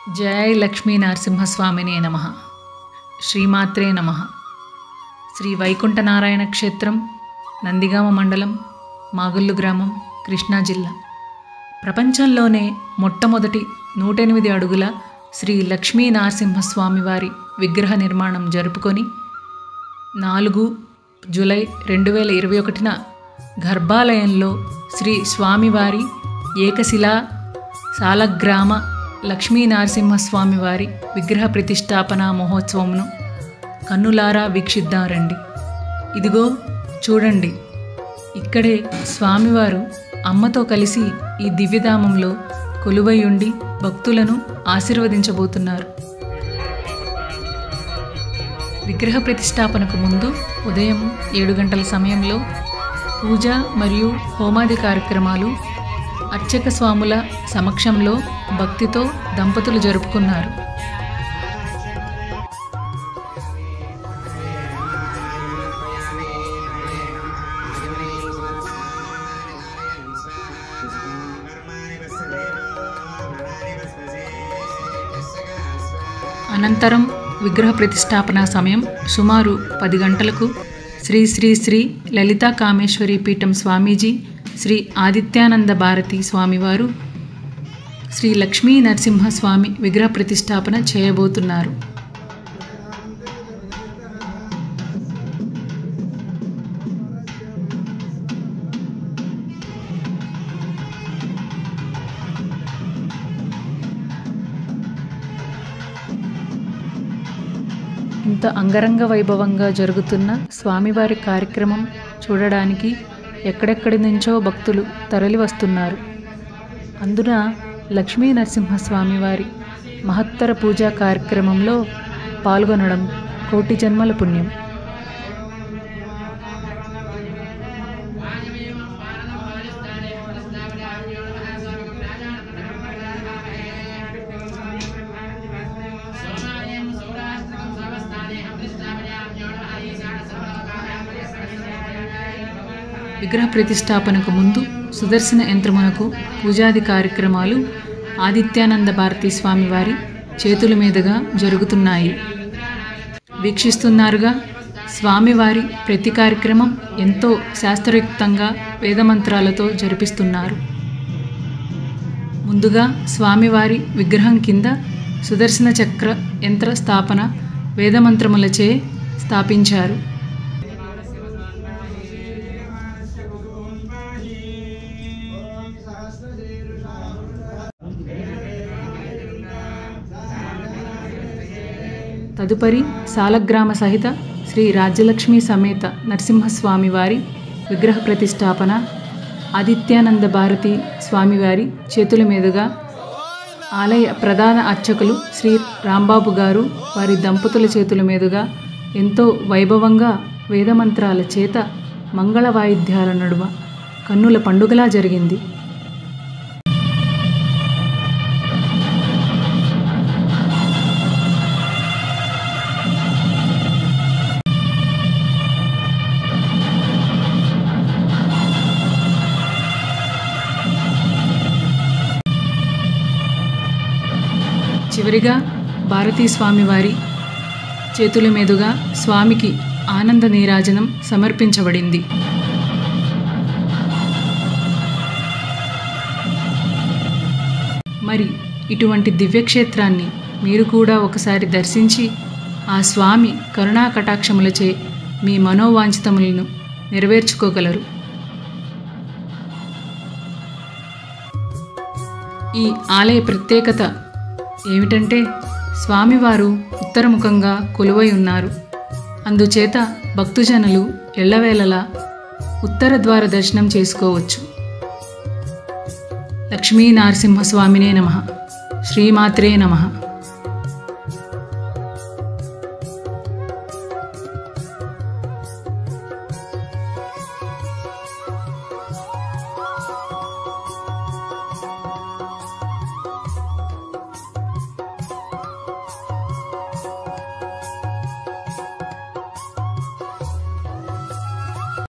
జై లక్ష్మీ నరసింహస్వామినే నమ శ్రీమాత్రే నమ శ్రీ వైకుంఠనారాయణ క్షేత్రం నందిగామ మండలం మాగుల్లు గ్రామం కృష్ణా జిల్లా ప్రపంచంలోనే మొట్టమొదటి నూటెనిమిది అడుగుల శ్రీ లక్ష్మీ నరసింహస్వామి వారి విగ్రహ నిర్మాణం జరుపుకొని నాలుగు జూలై రెండు వేల ఇరవై ఒకటిన గర్భాలయంలో శ్రీ స్వామివారి ఏకశిలా సాలగ్రామ లక్ష్మీ నరసింహస్వామి వారి విగ్రహ ప్రతిష్టాపన మహోత్సవంను కన్నులారా వీక్షిద్దాం రండి ఇదిగో చూడండి ఇక్కడే స్వామివారు అమ్మతో కలిసి ఈ దివ్యధామంలో కొలువై ఉండి భక్తులను ఆశీర్వదించబోతున్నారు విగ్రహ ప్రతిష్టాపనకు ముందు ఉదయం ఏడు గంటల సమయంలో పూజ మరియు హోమాది కార్యక్రమాలు అర్చక స్వాముల సమక్షంలో భక్తితో దంపతులు జరుపుకున్నారు అనంతరం విగ్రహ ప్రతిష్టాపన సమయం సుమారు పది గంటలకు శ్రీ శ్రీ శ్రీ లలితా కామేశ్వరి పీఠం స్వామీజీ శ్రీ ఆదిత్యానంద భారతి స్వామివారు శ్రీ లక్ష్మీ నరసింహస్వామి విగ్రహ ప్రతిష్టాపన చేయబోతున్నారు ఇంత అంగరంగ వైభవంగా జరుగుతున్న స్వామివారి కార్యక్రమం చూడడానికి ఎక్కడెక్కడి నుంచో భక్తులు తరలి వస్తున్నారు అందున లక్ష్మీ నరసింహస్వామి వారి మహత్తర పూజా కార్యక్రమంలో పాల్గొనడం కోటి జన్మల పుణ్యం విగ్రహ ప్రతిష్టాపనకు ముందు సుదర్శన యంత్రమునకు పూజాది కార్యక్రమాలు ఆదిత్యానంద భారతీ స్వామివారి చేతుల మీదుగా జరుగుతున్నాయి వీక్షిస్తున్నారుగా స్వామివారి ప్రతి కార్యక్రమం ఎంతో శాస్త్రయుక్తంగా వేదమంత్రాలతో జరిపిస్తున్నారు ముందుగా స్వామివారి విగ్రహం కింద సుదర్శన చక్ర యంత్ర స్థాపన వేదమంత్రములచే స్థాపించారు తదుపరి సాలగ్రామ సహిత శ్రీ రాజ్యలక్ష్మి సమేత నరసింహస్వామి వారి విగ్రహ ప్రతిష్టాపన ఆదిత్యానంద భారతి స్వామివారి చేతుల మీదుగా ఆలయ ప్రధాన అర్చకులు శ్రీ రాంబాబు గారు వారి దంపతుల చేతుల మీదుగా ఎంతో వైభవంగా వేదమంత్రాల చేత మంగళ వాయిద్యాల నడుమ కన్నుల పండుగలా జరిగింది చివరిగా భారతీ స్వామి వారి చేతుల మీదుగా స్వామికి ఆనంద నీరాజనం సమర్పించబడింది మరి ఇటువంటి దివ్యక్షేత్రాన్ని మీరు కూడా ఒకసారి దర్శించి ఆ స్వామి కరుణా కటాక్షములచే మీ మనోవాంఛితములను నెరవేర్చుకోగలరు ఈ ఆలయ ప్రత్యేకత ఏమిటంటే స్వామివారు ఉత్తరముఖంగా కొలువై ఉన్నారు అందుచేత భక్తుజనులు ఎల్లవేళలా ఉత్తర ద్వార దర్శనం చేసుకోవచ్చు లక్ష్మీ నరసింహస్వామినే నమ శ్రీమాత్రే నమః